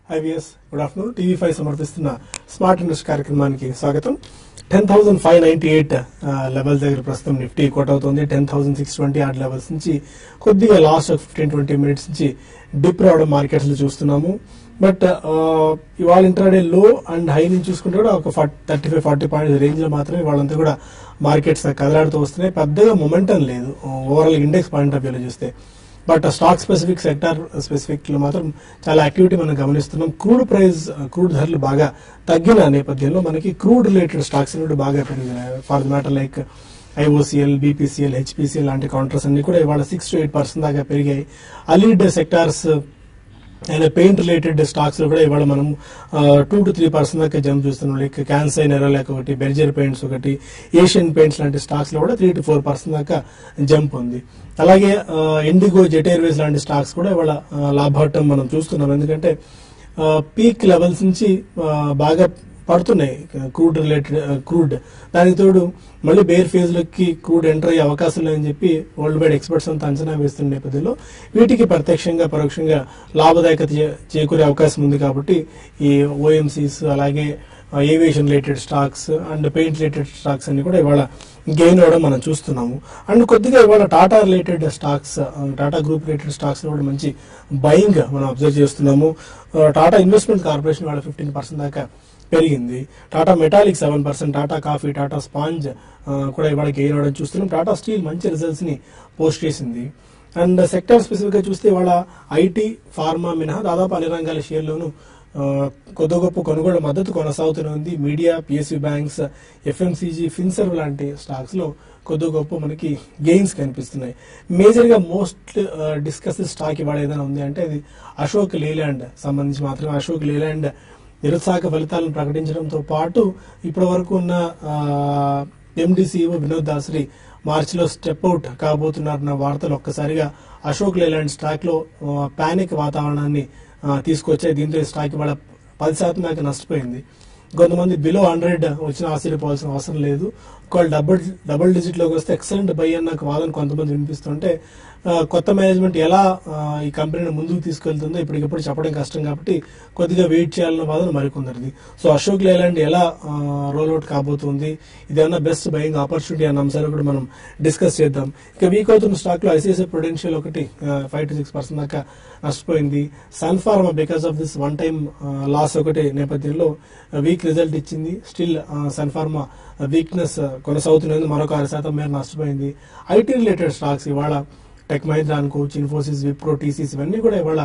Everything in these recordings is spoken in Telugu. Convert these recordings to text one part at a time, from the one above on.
IVS good afternoon TV five సమర్పిస్తున్న స్మార్ట్ ఇండస్ట్రీ కార్యక్రమానికి స్వాగతం ten thousand five ninety eight level దగ్గర ప్రస్తుతం నిఫ్టీ కోట్ అవుతుంది ten thousand six twenty or levels నుంచి కొద్దిగా లాస్ట్ ఫిఫ్టీన్ ట్వంటీ మినిట్స్ నుంచి డిప్ రావడం మార్కెట్స్ లో చూస్తున్నాము బట్ ఇవాళ ఇంటర్డే లో అండ్ హై నుంచి చూసుకుంటే కూడా ఒక thirty five forty points range లో మాత్రమే వాళ్ళంతా కూడా మార్కెట్స్ కదలాడుతూ వస్తున్నాయి పెద్దగా మొమెంటం లేదు ఓవరాల్ ఇండెక్స్ పాయింట్ ఆఫ్ వ్యూలో చూస్తే but stock specific sector specific లో మాత్రం చాలా యాక్టివిటీ మనం గమనిస్తున్నాం క్రూడ్ ప్రైస్ క్రూడ్ ధరలు బాగా తగ్గిన నేపథ్యంలో మనకి క్రూడ్ రిలేటెడ్ స్టాక్స్ కూడా బాగా పెరిగినాయి for the matter like IOCL BPCL HPCL లాంటి కౌంటర్స్ అన్ని కూడా ఇవాళ సిక్స్ టు ఎయిట్ పర్సెంట్ దాకా పెరిగాయి allied sectors and paint related stocks లో కూడా ఇవాళ మనం టూ టు త్రీ పర్సెంట్ దాకా జంప్ చూస్తున్నాం లైక్ క్యాన్సర్ నెరోలాక్ ఒకటి బెర్జర్ పెయింట్స్ ఒకటి ఏషియన్ పెయింట్స్ లాంటి స్టాక్స్ లో కూడా త్రీ టు ఫోర్ పర్సెంట్ దాకా జంప్ ఉంది అలాగే ఇండిగో జెట్ ఎయిర్వేస్ లాంటి స్టాక్స్ కూడా ఇవాళ ఆ, లాభాటం మనం చూస్తున్నాం ఎందుకంటే పీక్ లెవెల్స్ నుంచి ఆ, బాగా పడుతున్నాయి క్రూడ్ రిలేటెడ్ క్రూడ్ దానికి తోడు మళ్ళీ బేర్ ఫేజ్ లోకి క్రూడ్ ఎంటర్ అయ్యే అవకాశం లేదని చెప్పి వరల్డ్ వైడ్ ఎక్స్పర్ట్స్ అంతా అంచనా వేస్తున్న నేపథ్యంలో వీటికి ప్రత్యక్షంగా పరోక్షంగా లాభదాయకత చే- చేకూరే అవకాశం ఉంది కాబట్టి ఈ ఓఎంసీస్ అలాగే aviation related stocks and paint related stocks అన్ని కూడా ఇవాళ గెయిన్ అవ్వడం మనం చూస్తున్నాము అండ్ కొద్దిగా ఇవాళ Tata related stocks Tata group related stocks కూడా మంచి బయింగ్ మనం అబ్జర్వ్ చేస్తున్నాము ఆ, టాటా ఇన్వెస్ట్మెంట్ కార్పొరేషన్ వాళ్ళ ఫిఫ్టీన్ పర్సెంట్ దాకా పెరిగింది Tata metallic seven percent Tata coffee Tata sponge ఆ, కూడా ఇవాళ గెయిన్ అవ్వడం చూస్తున్నాం టాటా స్టీల్ మంచి రిజల్ట్స్ ని పోస్ట్ చేసింది అండ్ సెక్టర్ స్పెసిఫిక్ గా చూస్తే ఇవాళ ఐటీ ఫార్మా మినహా దాదాపు అన్ని రంగాల షేర్లోనూ ఆ, కొద్ది గొప్ప కొనుగోలు మద్దతు కొనసాగుతూనే ఉంది media PSU banks FMCG Finserv లాంటి స్టాక్స్ లో కొద్ది గొప్ప మనకి గెయిన్స్ కనిపిస్తున్నాయి మేజర్ గా మోస్ట్ డిస్కస్ స్టాక్ ఇవాళ ఏదైనా ఉంది అంటే అది అశోక్ లేలాండ్ సంబంధించి మాత్రమే అశోక్ లేలాండ్ నిరుత్సాహక ఫలితాలను ప్రకటించడంతో పాటు ఇప్పటి వరకు ఉన్న ఎండి సిఇఓ వినోద్ దాసరి మార్చిలో స్టెప్ అవుట్ కాబోతున్నారన్న వార్తలు ఒక్కసారిగా అశోక్ లేలాండ్ స్టాక్ లో పానిక్ వాతావరణాన్ని ఆ, తీసుకొచ్చాయి దీంతో ఈ స్టాక్ ఇవాళ పది శాతం దాకా నష్టపోయింది కొంతమంది బిలో హండ్రెడ్ వచ్చిన ఆశ్చర్యపోవాల్సిన అవసరం లేదు ఒకవేళ డబుల్ డబుల్ డిజిట్ లోకి వస్తే ఎక్సలెంట్ బై అన్న వాదన కొంతమంది వినిపిస్తుంటే ఆ, కొత్త మేనేజ్మెంట్ ఎలా ఆ, ఈ కంపెనీని ముందుకు తీసుకెళ్తుందో ఇప్పటికిప్పుడు చెప్పడం కష్టం కాబట్టి కొద్దిగా వెయిట్ చేయాలన్న వాదన మరికొందరిది సో అశోక్ లేలాండ్ ఎలా రోల్ అవుట్ కాబోతుంది ఇదేమన్నా బెస్ట్ బయింగ్ ఆపర్చునిటీ అన్న అంశాలు కూడా మనం డిస్కస్ చేద్దాం ఇక వీక్ అవుతున్న స్టాక్ లో ఐసిఐసిఐ ప్రొడెన్షియల్ ఒకటి ఫైవ్ టు సిక్స్ పర్సెంట్ దాకా నష్టపోయింది Sun Pharma because of this one time loss ఒకటి నేపథ్యంలో వీక్ రిజల్ట్ ఇచ్చింది స్టిల్ సన్ ఫార్మా వీక్నెస్ కొనసాగుతున్నది మరొక ఆరు శాతం మేర నష్టపోయింది ఐటీ రిలేటెడ్ స్టాక్స్ ఇవాళ టెక్ మహీంద్రా అనుకోవచ్చు ఇన్ఫోసిస్ విప్రో టీసీస్ ఇవన్నీ కూడా ఇవాళ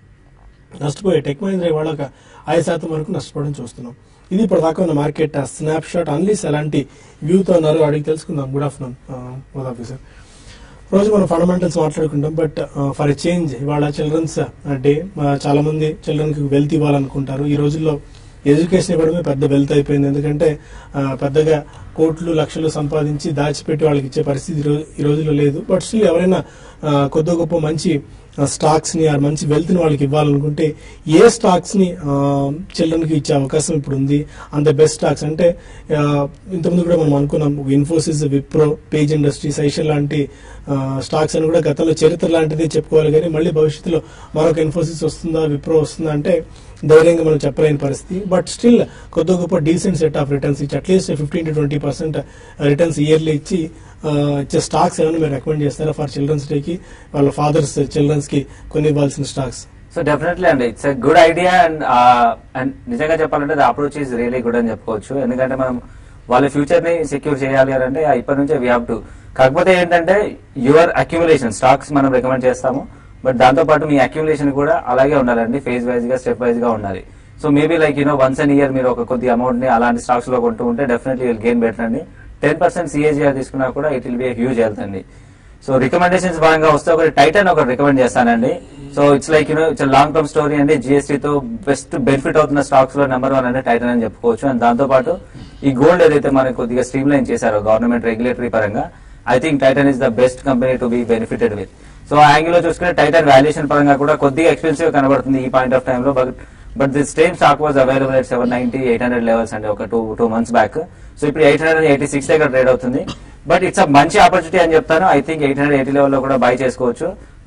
నష్టపోయాయి టెక్ మహీంద్రా ఇవాళ ఒక ఐదు శాతం వరకు నష్టపోవడం చూస్తున్నాం ఇది ఇప్పుడు దాకా ఉన్న మార్కెట్ స్నాప్ షాట్ అన్లీస్ ఎలాంటి వ్యూతో ఉన్నారు అడిగి తెలుసుకుందాం గుడ్ ఆఫ్టర్నూన్ గుడ్ ఆఫీసర్ రోజు మనం ఫండమెంటల్స్ మాట్లాడుకుంటాం బట్ ఫర్ ఎ చేంజ్ ఇవాళ చిల్డ్రన్స్ డే చాలా మంది చిల్డ్రన్ కి వెల్త్ ఇవ్వాలనుకుంటారు ఈ రోజుల్లో ఎడ్యుకేషన్ ఇవ్వడమే పెద్ద వెల్త్ అయిపోయింది ఎందుకంటే ఆ, పెద్దగా కోట్లు లక్షలు సంపాదించి దాచిపెట్టి వాళ్ళకి ఇచ్చే పరిస్థితి ఈ రో- ఈ రోజుల్లో లేదు బట్ స్టిల్ ఎవరైనా ఆ, కొద్ది గొప్ప మంచి స్టాక్స్ ని ఆ మంచి వెల్త్ ని వాళ్ళకి ఇవ్వాలనుకుంటే ఏ స్టాక్స్ ని చిల్డ్రన్ కి ఇచ్చే అవకాశం ఇప్పుడు ఉంది అంత బెస్ట్ స్టాక్స్ అంటే ఆ, ఇంతకుముందు కూడా మనం అనుకున్నాం ఇన్ఫోసిస్ విప్రో పేజ్ ఇండస్ట్రీ సైషల్ లాంటి స్టాక్స్ అని కూడా గతంలో చరిత్ర లాంటిదే చెప్పుకోవాలి కానీ మళ్ళీ భవిష్యత్తులో మరొక ఇన్ఫోసిస్ వస్తుందా విప్రో వస్తుందా అంటే ధైర్యంగా మనం చెప్పలేని పరిస్థితి బట్ స్టిల్ కొద్ది గొప్ప డీసెంట్ సెట్ ఆఫ్ రిటర్న్స్ ఇచ్చి at least fifteen to twenty percent returns yearly ఇచ్చి ఆ, ఇచ్చే స్టాక్స్ ఏమైనా మీరు రికమెండ్ చేస్తారా ఫర్ చిల్డ్రన్స్ డేకి వాళ్ళ ఫాదర్స్ చిల్డ్రన్స్ కి కొన్ని ఇవ్వాల్సిన స్టాక్స్ సో డెఫినెట్లీ అండి it's a good idea and and నిజంగా చెప్పాలంటే the approach is really good అని చెప్పుకోవచ్చు ఎందుకంటే మనం వాళ్ళ ఫ్యూచర్ ని సెక్యూర్ చేయాలి అని అంటే ఇప్పటి నుంచే వీ హావ్ టు కాకపోతే ఏంటంటే యువర్ అక్యుములేషన్ స్టాక్స్ మనం రికమెండ్ చేస్తాము బట్ దాంతో పాటు మీ అక్యుములేషన్ కూడా అలాగే ఉండాలండి ఫేజ్ వైజ్ గా స్టెప్ వైజ్ గా ఉండాలి so maybe like you know once an year మీరు ఒక కొద్ది అమౌంట్ ని అలాంటి స్టాక్స్ లో కొంటూ ఉంటే డెఫినెట్లీ విల్ గెయిన్ బెటర్ అండి టెన్ పర్సెంట్ సిఏజీఆర్ తీసుకున్నా కూడా it will be huge health అండి సో రికమెండేషన్స్ భాగంగా వస్తే ఒకటి టైటన్ ఒకటి రికమెండ్ చేస్తానండి so it's like you know it's long term story అండి GST తో బెస్ట్ బెనిఫిట్ అవుతున్న స్టాక్స్ లో నెంబర్ వన్ అంటే టైటన్ అని చెప్పుకోవచ్చు అండ్ దాంతో పాటు ఈ గోల్డ్ ఏదైతే మనకి కొద్దిగా స్ట్రీమ్ లైన్ చేశారో గవర్నమెంట్ రెగ్యులేటరీ పరంగా I think Titan is the best company to be benefited with so ఆ యాంగిల్ లో చూసుకుంటే టైటన్ వాల్యుయేషన్ పరంగా కూడా కొద్దిగా ఎక్స్పెన్సివ్ కనబడుతుంది ఈ పాయింట్ ఆఫ్ టైమ్ లో but but this same stock was available at seven ninety eight hundred levels అండి ఒక two two months back so ఇప్పుడు ఎయిట్ హండ్రెడ్ ఎయిటీ సిక్స్ దగ్గర ట్రేడ్ అవుతుంది బట్ ఇట్స్ అ మంచి ఆపర్చునిటీ అని చెప్తాను I think eight hundred eighty level లో కూడా బై చేసుకోవచ్చు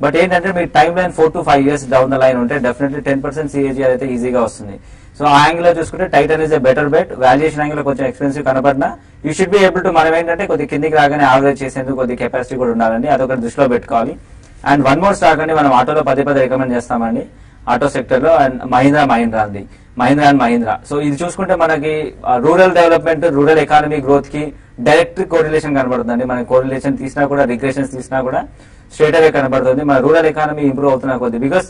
బట్ ఏంటంటే మీ time line four to five years down the line ఉంటే డెఫినెట్లీ టెన్ పర్సెంట్ సిఏజీ అయితే ఈజీగా వస్తుంది సో ఆ యాంగిల్ లో చూసుకుంటే Titan is a better bet valuation angle లో కొంచెం ఎక్స్పెన్సివ్ కనబడినా you should be able to మనం ఏంటంటే కొద్ది కిందికి రాగానే యావరేజ్ చేసేందుకు కొద్ది కెపాసిటీ కూడా ఉండాలండి అదొకటి దృష్టిలో పెట్టుకోవాలి అండ్ వన్ మోర్ స్టాక్ అండి మనం ఆటోలో పదే పదే రికమెండ్ చేస్తామండి ఆటో సెక్టర్ లో అండ్ మహీంద్రా మహీంద్రా అండి మహీంద్రా అండ్ మహీంద్రా సో ఇది చూసుకుంటే మనకి rural development rural economy growth కి డైరెక్ట్ కోరిలేషన్ కనబడుతుంది మన కోరిలేషన్ తీసినా కూడా రిగ్రెషన్స్ తీసినా కూడా స్ట్రేట్ అవే కనబడుతుంది మన రూరల్ ఎకానమీ ఇంప్రూవ్ అవుతున్న కొద్ది బికాస్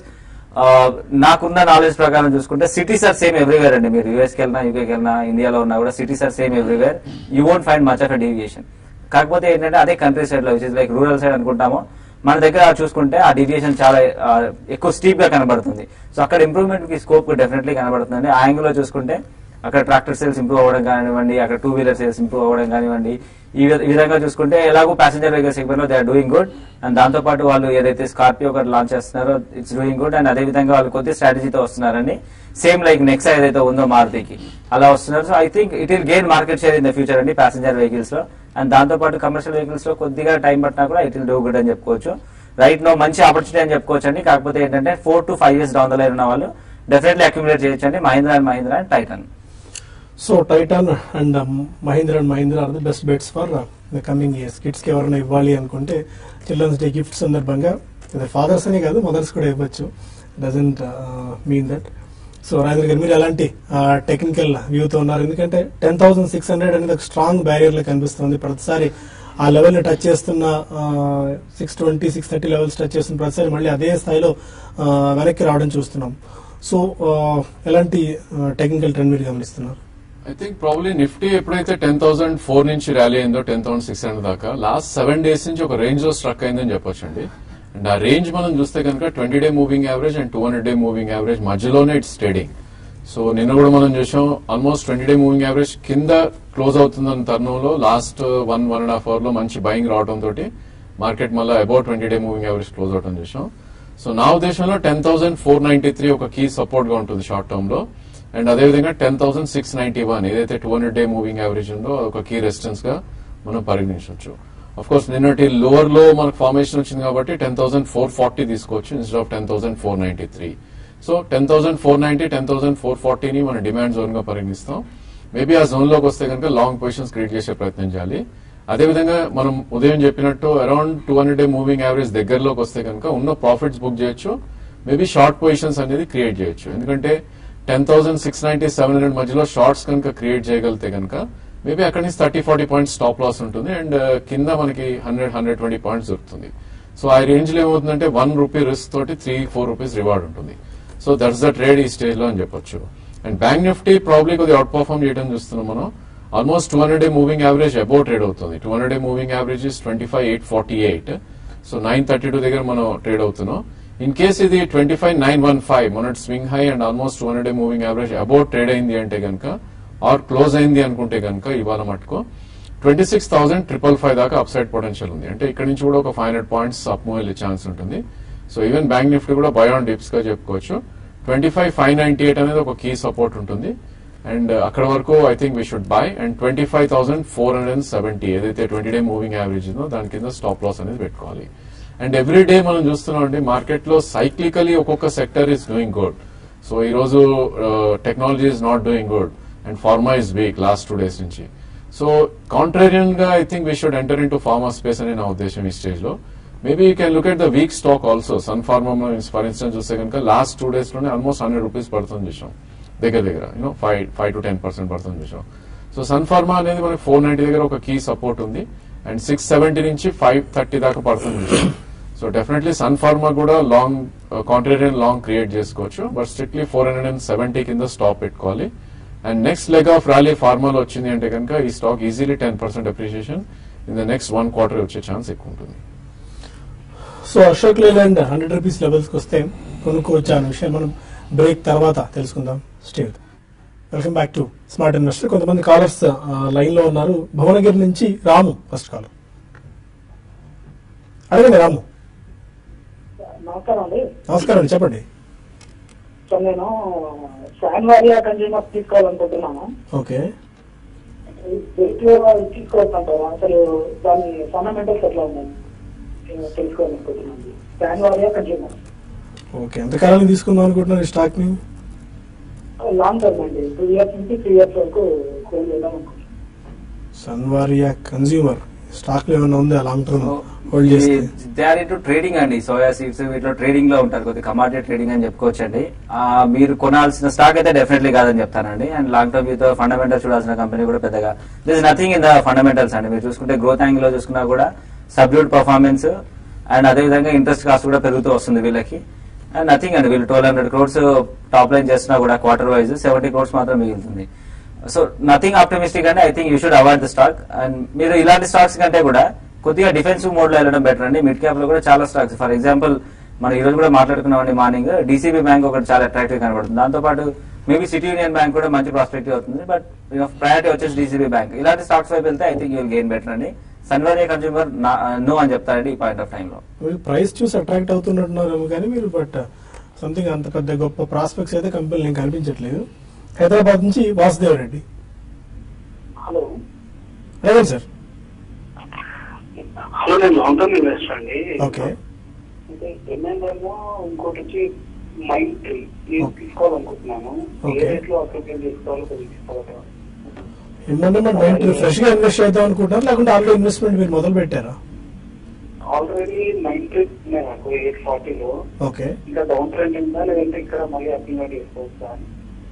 నాకున్న నాలెడ్జ్ ప్రకారం చూసుకుంటే సిటీస్ ఆర్ సేమ్ ఎవ్రీవేర్ అండి మీరు యూఎస్కి వెళ్ళినా యూకేకి వెళ్ళినా ఇండియాలో ఉన్నా కూడా cities are same everywhere you won't find much of deviation కాకపోతే ఏంటంటే అదే కంట్రీ సైడ్ లో which is like rural side అనుకుంటామో మన దగ్గర చూసుకుంటే ఆ డీవియేషన్ చాలా ఆ, ఎక్కువ స్టీప్ గా కనబడుతుంది సో అక్కడ ఇంప్రూవ్మెంట్ కి స్కోప్ డెఫినెట్లీ కనబడుతుంది ఆ యాంగిల్ లో చూసుకుంటే అక్కడ ట్రాక్టర్ సేల్స్ ఇంప్రూవ్ అవ్వడం కానివ్వండి అక్కడ టూ వీలర్ సేల్స్ ఇంప్రూవ్ అవ్వడం కానివ్వండి ఈ విధ- ఈ విధంగా చూసుకుంటే ఎలాగో ప్యాసింజర్ వెహికల్ సెగ్మెంట్ లో they are doing good and దాంతో పాటు వాళ్ళు ఏదైతే స్కార్పియో ఒకటి లాంచ్ చేస్తున్నారో ఇట్స్ డూయింగ్ గుడ్ అండ్ అదే విధంగా వాళ్ళు కొద్ది స్ట్రాటజీతో వస్తున్నారండి సేమ్ లైక్ నెక్సా ఏదైతే ఉందో మారుతికి అలా వస్తున్నారు so I think it will gain market share in the future అండి ప్యాసింజర్ వెహికల్స్ లో అండ్ దాంతో పాటు కమర్షియల్ వెహికల్స్ లో కొద్దిగా టైం పట్టినా కూడా ఇట్ విల్ డూ గుడ్ అని చెప్పుకోవచ్చు రైట్ నో మంచి ఆపర్చునిటీ అని చెప్పుకోవచ్చు అండి కాకపోతే ఏంటంటే four to five years down the line ఉన్న వాళ్ళు డెఫినెట్లీ అక్యుములేట్ చేయొచ్చు అండి Mahindra and Mahindra and Titan so Titan and Mahindra and Mahindra are the best bets for the coming years kids కి ఎవరైనా ఇవ్వాలి అనుకుంటే చిల్డ్రన్స్ డే గిఫ్ట్ సందర్భంగా ఫాదర్స్ అనే కాదు మదర్స్ కూడా ఇవ్వచ్చు doesn't mean that so Rajendra garu మీరు ఎలాంటి టెక్నికల్ వ్యూతో ఉన్నారు ఎందుకంటే టెన్ థౌసండ్ సిక్స్ హండ్రెడ్ అనేది ఒక స్ట్రాంగ్ బ్యారియర్ లో కనిపిస్తుంది ప్రతిసారి ఆ లెవెల్ ని టచ్ చేస్తున్న six twenty six thirty levels touch చేస్తున్న ప్రతిసారి మళ్ళీ అదే స్థాయిలో ఆ, వెనక్కి రావడం చూస్తున్నాం సో ఎలాంటి టెక్నికల్ ట్రెండ్ మీరు గమనిస్తున్నారు ఐ థింక్ ప్రాబ్లీ నిఫ్టీ ఎప్పుడైతే టెన్ థౌసండ్ ఫోర్ నుంచి ర్యాలీ అయిందో టెన్ థౌసండ్ సిక్స్ హండ్రెడ్ దాకా లాస్ట్ సెవెన్ డేస్ నుంచి ఒక రేంజ్ లో స్ట్రక్ అయిందని చెప్పొచ్చు అండి అండ్ ఆ రేంజ్ మనం చూస్తే కనుక twenty day moving average and two hundred day moving average మధ్యలోనే ఇట్స్ ట్రేడింగ్ సో నిన్న కూడా మనం చూసాం almost twenty day moving average కింద క్లోజ్ అవుతుందన్న తరుణంలో last one one and half hour లో మంచి బయింగ్ రావడం తోటి మార్కెట్ మళ్ళీ about twenty day moving average close అవడం చూసాం సో నా ఉద్దేశంలో ten thousand four ninety three ఒక కీ సపోర్ట్ గా ఉంటుంది షార్ట్ టర్మ్ లో అండ్ అదేవిధంగా ten thousand six ninety one ఏదైతే two hundred day moving average ఉందో ఒక కీ రెసిస్టెన్స్ గా మనం పరిగణించవచ్చు అఫ్ కోర్స్ నిన్నటి లోవర్ లో మనకు ఫార్మేషన్ వచ్చింది కాబట్టి టెన్ థౌసండ్ ఫోర్ ఫార్టీ తీసుకోవచ్చు instead of ten thousand four ninety three so ten thousand four ninety ten thousand four ఫార్టీని మన డిమాండ్ జోన్ గా పరిగణిస్తాం మేబీ ఆ జోన్ లోకి వస్తే కనుక లాంగ్ పొజిషన్స్ క్రియేట్ చేసే ప్రయత్నం చేయాలి అదేవిధంగా మనం ఉదయం చెప్పినట్టు around two hundred day moving average దగ్గరలోకి వస్తే కనుక ఉన్న ప్రాఫిట్స్ బుక్ చేయొచ్చు మేబీ షార్ట్ పొజిషన్స్ అనేది క్రియేట్ చేయొచ్చు ఎందుకంటే ten thousand six ninety seven hundred మధ్యలో షార్ట్స్ కనుక క్రియేట్ చేయగలిగితే కనుక మేబీ అక్కడి నుంచి thirty forty points stop loss ఉంటుంది అండ్ కింద మనకి హండ్రెడ్ హండ్రెడ్ ట్వంటీ పాయింట్స్ దొరుకుతుంది సో ఆ రేంజ్ లో ఏమవుతుందంటే వన్ రూపీ రిస్క్ తోటి త్రీ ఫోర్ రూపీస్ రివార్డ్ ఉంటుంది సో దట్స్ ద ట్రేడ్ ఈ స్టేజ్ లో అని చెప్పొచ్చు అండ్ బ్యాంక్ నిఫ్టీ ప్రాబ్లీ కొద్దిగా అవుట్ పర్ఫార్మ్ చేయడం చూస్తున్నాం మనం almost two hundred day moving average about trade అవుతుంది two hundred day moving average is twenty five eight forty eight so nine thirty two దగ్గర మనం ట్రేడ్ అవుతున్నాం ఇన్ కేస్ ఇది twenty five nine one five మొన్నటి swing high and almost two hundred day moving average about trade అయింది అంటే కనుక ఆర్ క్లోజ్ అయింది అనుకుంటే కనుక ఇవాళ మటుకు twenty six thousand triple five దాకా అప్సైడ్ పొటెన్షియల్ ఉంది అంటే ఇక్కడ నుంచి కూడా ఒక five hundred points up move వెళ్ళే ఛాన్స్ ఉంటుంది సో ఈవెన్ బ్యాంక్ నిఫ్టీ కూడా బయాన్ డిప్స్ గా చెప్పుకోవచ్చు twenty five five ninety eight అనేది ఒక కీ సపోర్ట్ ఉంటుంది అండ్ అక్కడ వరకు I think we should buy and twenty five thousand four hundred and seventy ఏదైతే ట్వంటీ డే మూవింగ్ యావరేజ్ ఉందో దాని కింద స్టాప్ లాస్ అనేది పెట్టుకోవాలి అండ్ ఎవ్రీ డే మనం చూస్తున్నాం అండి మార్కెట్ లో సైక్లికలీ ఒక్కొక్క sector is doing good so ఈ రోజు technology is not doing good and pharma is weak last two days నుంచి సో కాంట్రేరియన్ గా I think we should enter into pharma space అని నా ఉద్దేశం ఈ స్టేజ్ లో maybe you can look at the weak stock also Sun Pharma for instance చూస్తే కనుక లాస్ట్ టూ డేస్ లోనే ఆల్మోస్ట్ హండ్రెడ్ రూపీస్ పడుతుంది చూసాం దగ్గర దగ్గర you know five five to ten percent పడుతుంది చూసాం సో సన్ ఫార్మా అనేది మనకి ఫోర్ నైన్టీ దగ్గర ఒక కీ సపోర్ట్ ఉంది అండ్ సిక్స్ సెవెంటీ నుంచి ఫైవ్ థర్టీ దాకా పడుతుంది చూసాం సో డెఫినెట్లీ సన్ ఫార్మా కూడా లాంగ్ కాంట్రేరియన్ లాంగ్ క్రియేట్ చేసుకోవచ్చు but strictly four hundred and seventy కింద స్టాప్ పెట్టుకోవాలి and next leg of rally ఫార్మాలో వచ్చింది అంటే కనుక ఈ stock easily ten percent appreciation in the next one quarter వచ్చే ఛాన్స్ ఎక్కువ ఉంటుంది so Ashok Leyland hundred rupees levels కి వస్తే కొనుక్కోవచ్చు అనే విషయం మనం బ్రేక్ తర్వాత తెలుసుకుందాం stay welcome back to smart investor కొంతమంది కాలర్స్ లైన్ లో ఉన్నారు భువనగిరి నుంచి రాము ఫస్ట్ కాల్ అడగండి రాము నమస్కారం అండి నమస్కారం అండి చెప్పండి సో నేను శాన్వారియా కన్జ్యూమర్ తీసుకోవాలనుకుంటున్నాను ఓకే ఎక్కువ తీసుకోవాలంటారు అసలు దాని ఫండమెంటల్స్ ఎట్లా ఉన్నాయి తెలుసుకోవాలనుకుంటున్నాను స్టాన్ వారియా కన్జ్యూమర్ ఓకే ఎంతకాలం తీసుకుందాం అనుకుంటున్నారు ఈ స్టాక్ ని లాంగ్ టర్మ్ అండి టూ ఇయర్స్ నుంచి త్రీ ఇయర్స్ వరకు హోల్డ్ చేద్దాం అనుకుంటున్నాను సన్వారియా కన్జ్యూమర్ స్టాక్ లో ఏమైనా ఉందా లాంగ్ టర్మ్ హోల్డ్ చేస్తే దే ఆర్ ఇంటూ ట్రేడింగ్ అండి సోయా సీడ్స్ వీటిలో ట్రేడింగ్ లో ఉంటారు కొద్దిగా కమాడిటీ ట్రేడింగ్ అని చెప్పుకోవచ్చండి ఆ, మీరు కొనాల్సిన స్టాక్ అయితే డెఫినెట్లీ కాదని చెప్తానండి అండ్ లాంగ్ టర్మ్ మీతో ఫండమెంటల్స్ చూడాల్సిన కంపెనీ కూడా పెద్దగా this nothing in the fundamentals అండి మీరు చూసుకుంటే గ్రోత్ యాంగిల్ లో చూసుకున్నా కూడా సబ్డ్యూట్ పర్ఫార్మెన్స్ అండ్ అదే విధంగా ఇంట్రెస్ట్ కాస్ట్ కూడా పెరుగుతూ వస్తుంది వీళ్ళకి అండ్ నథింగ్ అండి వీళ్ళు twelve hundred crores top line చేసినా కూడా క్వార్టర్ వైజ్ సెవెంటీ క్రోడ్స్ మాత్రం మిగులుతుంది సో నథింగ్ ఆప్టమిస్టిక్ అంటే I think you should avoid the stock and మీరు ఇలాంటి స్టాక్స్ కంటే కూడా కొద్దిగా డిఫెన్సివ్ మోడ్ లో వెళ్ళడం బెటర్ అండి మిడ్ క్యాప్ లో కూడా చాలా స్టాక్స్ ఫర్ ఎగ్జాంపుల్ మనం ఈ రోజు కూడా మాట్లాడుకున్నామండి మార్నింగ్ డీసీబీ బ్యాంక్ ఒకటి చాలా అట్రాక్టివ్ కనబడుతుంది దాంతో పాటు మేబీ సిటీ యూనియన్ బ్యాంక్ కూడా మంచి ప్రాస్పెక్టివ్ అవుతుంది బట్ ప్రయారిటీ వచ్చేసి డీసీబీ బ్యాంక్ ఇలాంటి స్టాక్స్ వైపు వెళ్తే I think you'll gain better అండి సన్వేరియా కన్స్యూమర్ నో అని చెప్తారండి ఈ పాయింట్ ఆఫ్ టైం లో మీరు ప్రైస్ చూసి అట్రాక్ట్ అవుతున్నట్టున్నారేమో కానీ మీరు బట్ సంథింగ్ అంత పెద్ద గొప్ప ప్రాస్పెక్ట్స్ అయితే కంపెనీ నేను కనిపించట్లేదు హైదరాబాద్ నుంచి వాసుదేవ్ రెడ్డి హలో అడగండి సార్ హలో నేను లాంగ్ టర్మ్ ఇన్వెస్టర్ అండి ఓకే అంటే ఎన్ఎన్ఏమో ఇంకోటి వచ్చి మైండ్ ట్రీ ఇది Okay. తీసుకోవాలనుకుంటున్నాను ఏ Okay. రేట్ లో అప్లికేషన్ తీసుకోవాలో కొద్దిగా తీసుకోవాలి ఏమన్నా మన మైండ్ ఫ్రెష్ గా ఇన్వెస్ట్ చేద్దాం అనుకుంటారు లేకుంటే ఆల్రెడీ ఇన్వెస్ట్మెంట్ మీరు మొదలు పెట్టారా ఆల్రెడీ మైండ్ ట్రీ ఉన్నాయి నాకు ఎయిట్ ఫార్టీలో ఓకే ఇంకా డౌన్ ట్రెండ్ ఉందా లేదంటే ఇక్కడ మళ్ళీ అప్లికేట్ చేసుకోవచ్చా అని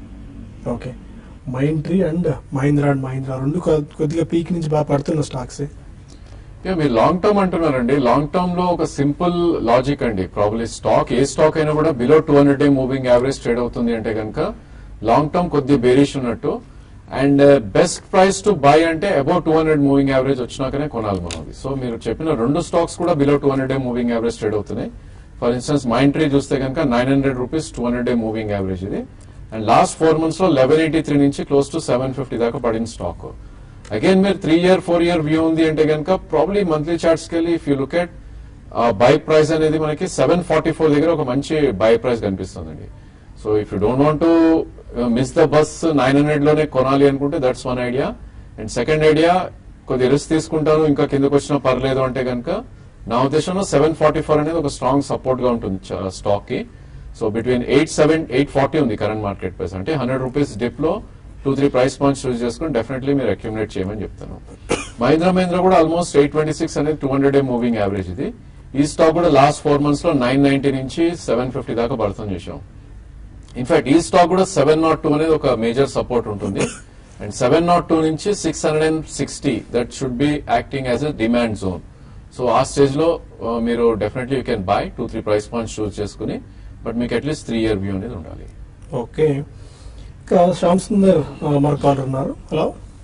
okay Mindtree and Mahindra and Mahindra రెండు కొ- కొద్దిగా పీక్ నుంచి బాగా పడుతున్న స్టాక్స్ యా, మీరు లాంగ్ టర్మ్ అంటున్నారండి లాంగ్ టర్మ్ లో ఒక సింపుల్ లాజిక్ అండి ప్రాబ్లీ స్టాక్ ఏ స్టాక్ అయినా కూడా below two hundred day moving average trade అవుతుంది అంటే కనుక లాంగ్ టర్మ్ కొద్దిగా బేరిష్ ఉన్నట్టు and best price to by అంటే above two hundred moving average వచ్చినాకనే కొనాలి మనం అది సో మీరు చెప్పిన రెండు స్టాక్స్ కూడా below two hundred day moving average trade అవుతున్నాయి ఫర్ ఇన్స్టెన్స్ మైండ్ ట్రీ చూస్తే కనుక nine hundred rupees two hundred day moving average ఇది అండ్ లాస్ట్ ఫోర్ మంత్స్ లో లెవెన్ ఎయిటీ త్రీ నుంచి క్లోజ్ టు సెవెన్ ఫిఫ్టీ దాకా పడిన స్టాక్ అగైన్ మీరు three year four year view ఉంది అంటే కనుక ప్రాబ్లీ మంత్లీ చార్ట్స్ కి వెళ్ళి if you look at buy price అనేది మనకి సెవెన్ ఫార్టీ ఫోర్ దగ్గర ఒక మంచి బై ప్రైస్ కనిపిస్తుందండి so if you don't want to miss the bus nine hundred లోనే కొనాలి అనుకుంటే that's one idea and second idea కొద్ది రిస్క్ తీసుకుంటాను ఇంకా కిందకు వచ్చినా పర్లేదు అంటే కనుక నా ఉద్దేశంలో సెవెన్ ఫార్టీ ఫోర్ అనేది ఒక స్ట్రాంగ్ సపోర్ట్ గా ఉంటుంది స్టాక్ కి so between eight seven eight forty ఉంది కరెంట్ మార్కెట్ ప్రైస్ అంటే హండ్రెడ్ రూపీస్ డిప్ లో two three price points choose చేసుకుని డెఫినెట్లీ మీరు అక్యుమిలేట్ చేయమని చెప్తాను మహీంద్రా మహీంద్రా కూడా ఆల్మోస్ట్ ఎయిట్ ట్వంటీ సిక్స్ అనేది two hundred day moving average ఇది ఈ స్టాక్ కూడా లాస్ట్ ఫోర్ మంత్స్ లో నైన్ నైన్టీ నుంచి సెవెన్ ఫిఫ్టీ దాకా పడుతుంది చేసాం ఇన్ఫాక్ట్ ఈ స్టాక్ కూడా సెవెన్ నాట్ టూ అనేది ఒక మేజర్ సపోర్ట్ ఉంటుంది అండ్ సెవెన్ నాట్ టూ నుంచి six hundred and sixty that should be acting as a demand zone so ఆ స్టేజ్ లో ఆ, మీరు definitely you can buy two three price points choose చేసుకుని బట్ మీకు అట్లీస్ట్ త్రీ ఇయర్ వ్యూ అనేది ఉండాలి ఓకే ఇంకా శ్యామ్ సుందర్ ఆ, మన కాలర్ ఉన్నారు హలో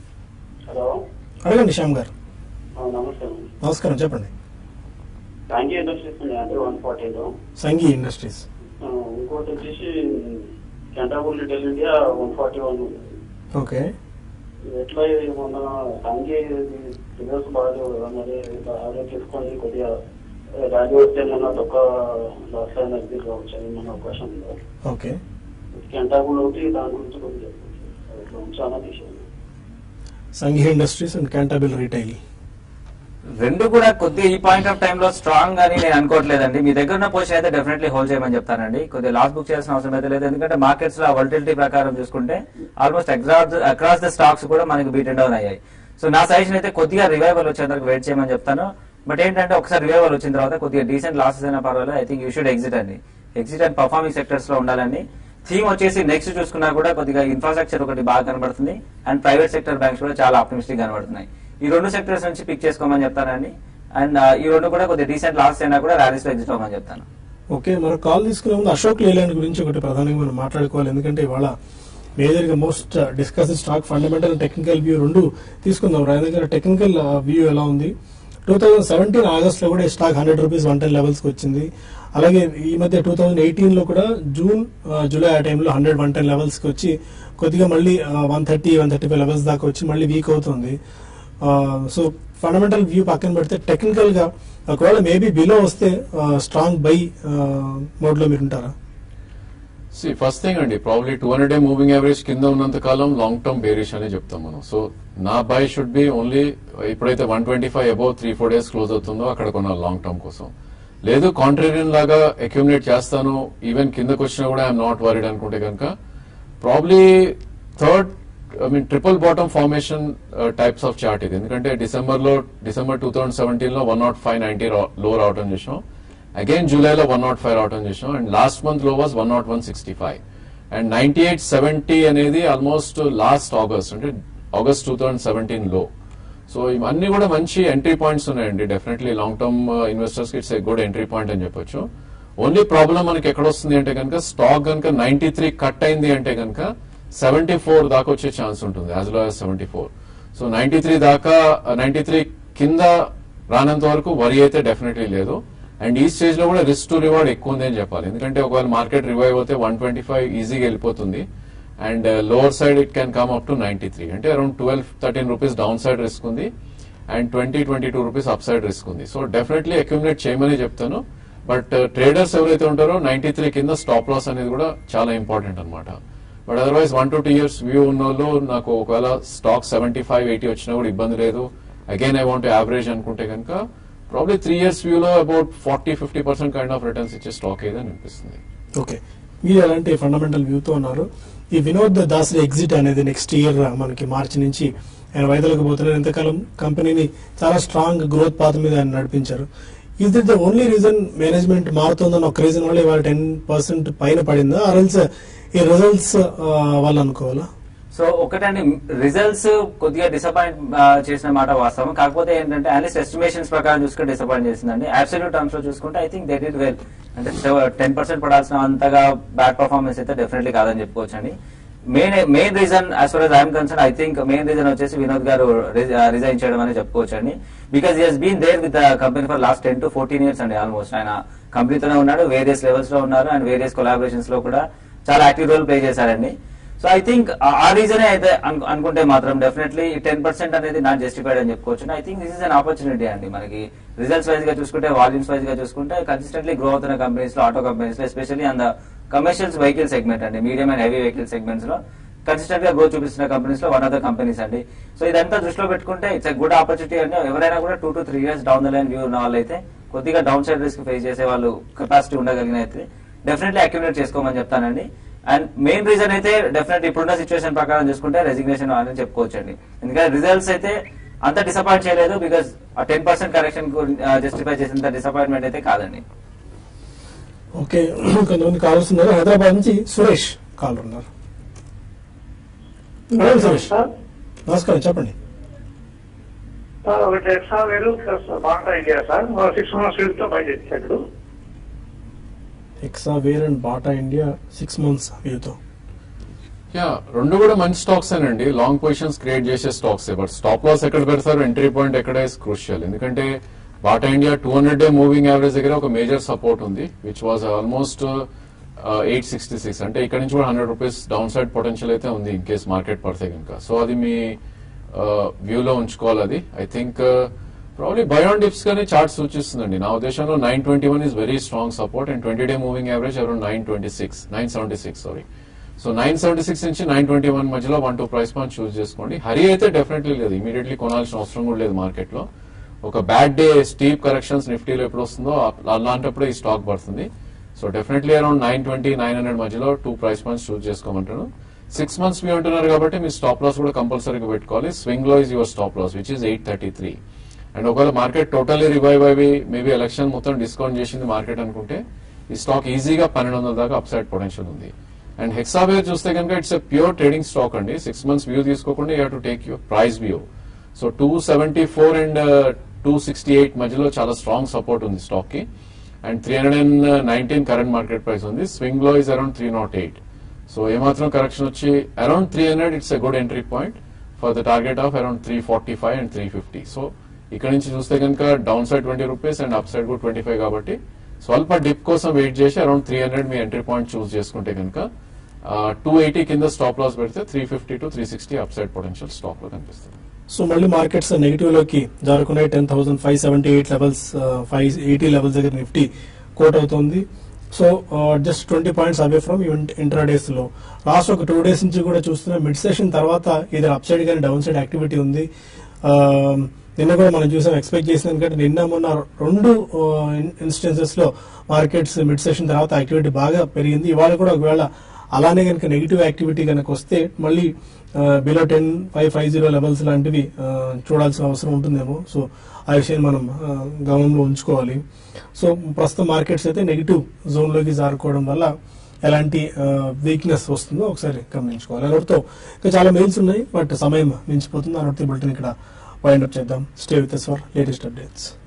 హలో అడగండి శ్యామ్ గారు నమస్తే నమస్కారం చెప్పండి థ్యాంక్ యూ ఇండస్ట్రీస్ ఉంది అంటే వన్ ఫార్టీలో సంఘీ ఇండస్ట్రీస్ ఇంకోటి వచ్చేసి Cantabil little India one forty one okay ఎట్లా ఇది మొన్న సంఘీ రిజల్ట్స్ బాగాలేవు కదా మరి ఆర్డర్ తీసుకొని కొద్దిగా వాల్యూ వస్తే మొన్న తొక్క లాస్ అయిన ఎగ్జిట్ కావచ్చు అని మన అవకాశం ఉంది ఓకే కెంటాబుల్ ఒకటి దాని గురించి కొద్దిగా చెప్పండి ఇట్లా ఉంచానా తీసేయండి Sanghi industries and Cantabil retail రెండు కూడా కొద్దిగా ఈ పాయింట్ ఆఫ్ టైం లో స్ట్రాంగ్ అని నేను అనుకోవట్లేదండి మీ దగ్గర ఉన్న పొజిషన్ అయితే డెఫినెట్లీ హోల్డ్ చేయమని చెప్తానండి కొద్దిగా లాస్ బుక్ చేయాల్సిన అవసరం అయితే లేదు ఎందుకంటే మార్కెట్స్ లో వల్టిలిటీ ప్రకారం చూసుకుంటే almost across across the stocks కూడా మనకి బీట్ డౌన్ అయ్యాయి సో నా సజెషన్ అయితే కొద్దిగా రివైవల్ వచ్చేందుకు వెయిట్ చేయమని చెప్తాను బట్ ఏంటంటే ఒకసారి రివైవల్ వచ్చిన తర్వాత కొద్దిగా డీసెంట్ లాసెస్ అయినా పర్వాలేదు I think you should exit అండి ఎగ్జిట్ అండ్ పర్ఫార్మింగ్ సెక్టర్స్ లో ఉండాలండి థీమ్ వచ్చేసి నెక్స్ట్ చూసుకున్నా కూడా కొద్దిగా ఇన్ఫ్రాస్ట్రక్చర్ ఒకటి బాగా కనబడుతుంది అండ్ ప్రైవేట్ సెక్టర్ బ్యాంక్స్ కూడా చాలా ఆప్టిమిస్టిక్ కనబడుతున్నాయి ఈ రెండు సెక్టర్స్ నుంచి పిక్ చేసుకోమని చెప్తానండి అండ్ ఈ రెండు కూడా కొద్దిగా డీసెంట్ లాస్ అయినా కూడా ర్యాలీస్ లో ఎగ్జిట్ అవ్వమని చెప్తాను ఓకే మన కాల్ తీసుకునే ముందు అశోక్ లేలాండ్ గురించి ఒకటి ప్రధానంగా మనం మాట్లాడుకోవాలి ఎందుకంటే ఇవాళ మేజర్ గా most discuss stock fundamental technical view రెండు తీసుకుందాం రాజేంద్ర గారు టెక్నికల్ వ్యూ ఎలా ఉంది టూ థౌజండ్ సెవెంటీన్ ఆగస్ట్ లో కూడా ఈ stock hundred rupees one ten levels కి వచ్చింది అలాగే ఈ మధ్య టూ థౌజండ్ ఎయిటీన్ లో కూడా జూన్ ఆ, జూలై ఆ టైంలో హండ్రెడ్ వన్ టెన్ లెవెల్స్ కి వచ్చి కొద్దిగా మళ్ళీ one thirty one thirty five levels దాకా వచ్చి మళ్ళీ వీక్ అవుతుంది సో ఫండమెంటల్ వ్యూ పక్కన పెడితే టెక్నికల్ గా ఒకవేళ మేబీ బిలో వస్తే స్ట్రాంగ్ బై మోడ్ లో మీరు ఉంటారా సి ఫస్ట్ థింగ్ అండి probably two hundred day moving average కింద ఉన్నంత కాలం లాంగ్ టర్మ్ బేరిష్ అని చెప్తాం మనం సో నా బై షుడ్ బి ఓన్లీ ఎప్పుడైతే one twenty five above three four days close అవుతుందో అక్కడ కొన్న లాంగ్ టర్మ్ కోసం లేదు కాంట్రేరియన్ లాగా అక్యుములేట్ చేస్తాను ఈవెన్ కిందకు వచ్చినా కూడా ఐఎమ్ నాట్ వరీడ్ అనుకుంటే కనుక probably third I mean triple bottom formation types of chart ఇది ఎందుకంటే డిసెంబర్ లో డిసెంబర్ టూ థౌసండ్ సెవెంటీన్ లో వన్ నాట్ ఫైవ్ నైన్టీ లో రావడం చేసాం అగైన్ జూలైలో వన్ నాట్ ఫైవ్ రావడం చేసాం అండ్ లాస్ట్ మంత్ లో was one nought one sixty five and ninety eight seventy అనేది ఆల్మోస్ట్ లాస్ట్ ఆగస్ట్ అంటే ఆగస్ట్ టూ థౌసండ్ సెవెంటీన్ లో సో ఇవన్నీ కూడా మంచి ఎంట్రీ పాయింట్స్ ఉన్నాయండి డెఫినెట్లీ లాంగ్ టర్మ్ ఇన్వెస్టర్స్ కి it's a good entry point అని చెప్పొచ్చు ఓన్లీ ప్రాబ్లం మనకి ఎక్కడ వస్తుంది అంటే కనుక స్టాక్ కనుక నైన్టీ త్రీ కట్ అయింది అంటే కనుక సెవెంటీ ఫోర్ దాకా వచ్చే ఛాన్స్ ఉంటుంది as low as seventy four so ninety three దాకా నైన్టీ త్రీ కింద రానంత వరకు వరి అయితే డెఫినెట్లీ లేదు అండ్ ఈ స్టేజ్ లో కూడా రిస్క్ టు రివార్డ్ ఎక్కువ ఉంది అని చెప్పాలి ఎందుకంటే ఒకవేళ మార్కెట్ రివైవ్ అయితే వన్ ట్వంటీ ఫైవ్ ఈజీగా వెళ్ళిపోతుంది and lower side it can come up to ninety three అంటే around twelve thirteen rupees down side risk ఉంది and twenty twenty two rupees up side risk ఉంది సో డెఫినెట్లీ అక్యుములేట్ చేయమని చెప్తాను బట్ ట్రేడర్స్ ఎవరైతే ఉంటారో నైన్టీ త్రీ కింద స్టాప్ లాస్ అనేది కూడా చాలా ఇంపార్టెంట్ అనమాట but otherwise one to two years view ఉన్న వాళ్ళు నాకు ఒకవేళ స్టాక్ సెవెంటీ ఫైవ్ ఎయిటీ వచ్చినా కూడా ఇబ్బంది లేదు అగైన్ ఐ వాంట్ యావరేజ్ అనుకుంటే కనుక ప్రాబ్లీ త్రీ ఇయర్స్ వ్యూలో about forty fifty percent kind of returns ఇచ్చే స్టాక్ ఏదని అనిపిస్తుంది ఓకే మీరు ఎలాంటి ఫండమెంటల్ వ్యూతో ఉన్నారు ఈ వినోద్ దాసరి ఎగ్జిట్ అనేది నెక్స్ట్ ఇయర్ మనకి మార్చి నుంచి ఆయన వైద్యులకు పోతున్నారు ఎంతకాలం కంపెనీని చాలా స్ట్రాంగ్ గ్రోత్ పాత్ మీద ఆయన నడిపించారు ఇది ద ఓన్లీ రీజన్ మేనేజ్మెంట్ మారుతుందని ఒక రీజన్ వల్ల ఇవాళ టెన్ పర్సెంట్ పైన పడిందా ఆర్ఎల్స్ ఈ రిజల్ట్స్ వాళ్ళు అనుకోవాలా సో ఒకటండి రిజల్ట్స్ కొద్దిగా డిసప్పాయింట్ చేసిన మాట వాస్తవం కాకపోతే ఏంటంటే అనలిస్ట్ ఎస్టిమేషన్స్ ప్రకారం చూసుకుంటే డిసప్పాయింట్ చేసిందండి అబ్సల్యూట్ టర్మ్స్ లో చూసుకుంటే I think they did well అంటే టెన్ పర్సెంట్ పడాల్సిన అంతగా బ్యాడ్ పర్ఫార్మెన్స్ అయితే డెఫినెట్లీ కాదని చెప్పుకోవచ్చండి main main reason as for I'm concern I think main reason వచ్చేసి వినోద్ గారు రిజైన్ చేయడం అని చెప్పుకోవచ్చండి because he been there with company for last ten to fourteen years అండి ఆల్మోస్ట్ ఆయన కంపెనీతోనే ఉన్నాడు వేరియస్ లెవెల్స్ లో ఉన్నారు అండ్ వేరియస్ కొలాబరేషన్స్ లో కూడా చాలా యాక్టివ్ రోల్ ప్లే చేశారండి సో ఐ థింక్ ఆ రీజనే అయితే అను- అనుకుంటే మాత్రం డెఫినెట్లీ టెన్ పర్సెంట్ అనేది నాట్ జస్టిఫైడ్ అని చెప్పుకోవచ్చు I think this is an opportunity అండి మనకి రిజల్ట్స్ వైజ్ గా చూసుకుంటే వాల్యూమ్స్ వైజ్ గా చూసుకుంటే కన్సిస్టెంట్లీ గ్రో అవుతున్న కంపెనీస్ లో ఆటో కంపెనీస్ లో especially and commercials vehicle segment అండి medium and heavy vehicle segments లో కన్సిస్టెంట్ గా గ్రోత్ చూపిస్తున్న కంపెనీస్ లో వన్ ఆఫ్ ద కంపెనీస్ అండి సో ఇదంతా దృష్టిలో పెట్టుకుంటే ఇట్స్ గుడ్ ఆపర్చునిటీ అండి ఎవరైనా కూడా two to three years down the line view ఉన్న వాళ్ళైతే కొద్దిగా డౌన్ సైడ్ రిస్క్ ఫేస్ చేసే వాళ్ళు కెపాసిటీ ఉండగలిగిన అయితే డెఫినెట్లీ అక్యుములేట్ చేసుకోమని చెప్తానండి అండ్ మెయిన్ రీజన్ అయితే డెఫినెట్ ఇప్పుడున్న సిచ్యువేషన్ ప్రకారం చూసుకుంటే రెసిగ్నేషన్ అని చెప్పుకోవచ్చండి ఎందుకంటే రిజల్ట్స్ అయితే అంత డిసప్పాయింట్ చేయలేదు బికాస్ ఆ టెన్ పర్సెంట్ కరెక్షన్ జస్టిఫై చేసినంత డిసప్పాయింట్మెంట్ అయితే కాదండి ఓకే కొంతమంది కాలర్స్ ఉన్నారు హైదరాబాద్ నుంచి సురేష్ కాలర్ ఉన్నారు మేడం సురేష్ సార్ నమస్కారం చెప్పండి సార్ ఒకటి Hexaware plus Bata India sir six months తో బై చేశాడు Hexaware and Bata India six months వ్యూతో యా రెండు కూడా మంచి స్టాక్స్ అండి లాంగ్ పొజిషన్స్ క్రియేట్ చేసే స్టాక్స్ బట్ స్టాప్ లాస్ ఎక్కడ పెడతారు ఎంట్రీ పాయింట్ ఎక్కడ ఇస్ క్రూషియల్ ఎందుకంటే Bata India two hundred day moving average దగ్గర ఒక మేజర్ సపోర్ట్ ఉంది which was almost eight sixty six అంటే ఇక్కడ నుంచి కూడా hundred rupees down side potential అయితే ఉంది ఇన్ కేస్ మార్కెట్ పడితే కనుక సో అది మీ వ్యూలో ఉంచుకోవాలి అది I think probably buy on dips గానే చార్ట్ సూచిస్తుందండి నా ఉద్దేశంలో nine twenty one is very strong support and twenty day moving average around nine twenty six nine seventy six sorry so nine seventy six నుంచి నైన్ ట్వంటీ వన్ మధ్యలో one two price point choose చేసుకోండి హరి అయితే డెఫినెట్లీ లేదు ఇమీడియట్లీ కొనాల్సిన అవసరం కూడా లేదు మార్కెట్ లో ఒక బ్యాడ్ డే స్టీప్ కరెక్షన్స్ నిఫ్టీలో ఎప్పుడు వస్తుందో ఆ- అలాంటప్పుడు ఈ స్టాక్ పడుతుంది so definitely around nine twenty nine hundred మధ్యలో టూ ప్రైస్ పాయింట్స్ చూస్ చేసుకోమంటాను సిక్స్ మంత్స్ మీ ఉంటున్నారు కాబట్టి మీ స్టాప్ లాస్ కూడా కంపల్సరీగా పెట్టుకోవాలి స్వింగ్ లో is your stop loss which is eight thirty three and ఒకవేళ మార్కెట్ టోటల్లీ రివైవ్ అయ్యి మేబీ ఎలక్షన్ మొత్తం డిస్కౌంట్ చేసింది మార్కెట్ అనుకుంటే ఈ స్టాక్ ఈజీగా పన్నెండు వందల దాకా అప్ సైడ్ పొటెన్షియల్ ఉంది అండ్ హెక్సావేర్ చూస్తే కనుక it's a pure trading stock అండి సిక్స్ మంత్స్ వ్యూ తీసుకోకుండా you to take your price view so two seventy four and two sixty eight మధ్యలో చాలా స్ట్రాంగ్ సపోర్ట్ ఉంది స్టాక్ కి and three hundred and nineteen current market price ఉంది స్వింగ్ లో is around three nought eight so ఏమాత్రం కరెక్షన్ వచ్చి around three hundred it's a good entry point for the target of around three forty five and three fifty so ఇక్కడ నుంచి చూస్తే కనుక down side twenty rupees and up side కూడా ట్వంటీ ఫైవ్ కాబట్టి స్వల్ప డిప్ కోసం వెయిట్ చేసి అరౌండ్ త్రీ హండ్రెడ్ మీ ఎంట్రీ పాయింట్ చూస్ చేసుకుంటే కనుక టూ ఎయిటీ కింద స్టాప్ లాస్ పెడితే three fifty to three sixty up side potential stock లో కనిపిస్తుంది సో మళ్ళీ మార్కెట్స్ నెగిటివ్ లోకి జారుకున్నాయి ten thousand five seventy eight levels five eighty levels దగ్గర నిఫ్టీ కోట్ అవుతుంది so just twenty points away from intradays లో లాస్ట్ ఒక టూ డేస్ నుంచి కూడా చూస్తున్న మిడ్ సెషన్ తర్వాత ఇది అప్ సైడ్ కానీ డౌన్ సైడ్ యాక్టివిటీ ఉంది ఆ, నిన్న కూడా మనం చూసాం ఎక్స్పెక్ట్ చేసిన దానికంటే నిన్న మొన్న రెండు ఇన్స్టెన్సెస్ లో మార్కెట్స్ మిడ్ సెషన్ తర్వాత యాక్టివిటీ బాగా పెరిగింది ఇవాళ కూడా ఒకవేళ అలానే కనుక నెగిటివ్ యాక్టివిటీ కనుక వస్తే మళ్ళీ below ten five five zero levels లాంటివి ఆ, చూడాల్సిన అవసరం ఉంటుందేమో సో ఆ విషయాన్ని మనం ఆ, గమనంలో ఉంచుకోవాలి సో ప్రస్తుతం మార్కెట్స్ అయితే నెగిటివ్ జోన్ లోకి జారుకోవడం వల్ల ఎలాంటి వీక్నెస్ వస్తుందో ఒకసారి గమనించుకోవాలి అనొకటితో ఇంకా చాలా మెయిల్స్ ఉన్నాయి బట్ సమయం మించిపోతుంది అనొకటి బులెటిన్ ఇక్కడ వైండ్ అప్ చేద్దాం stay with for latest updates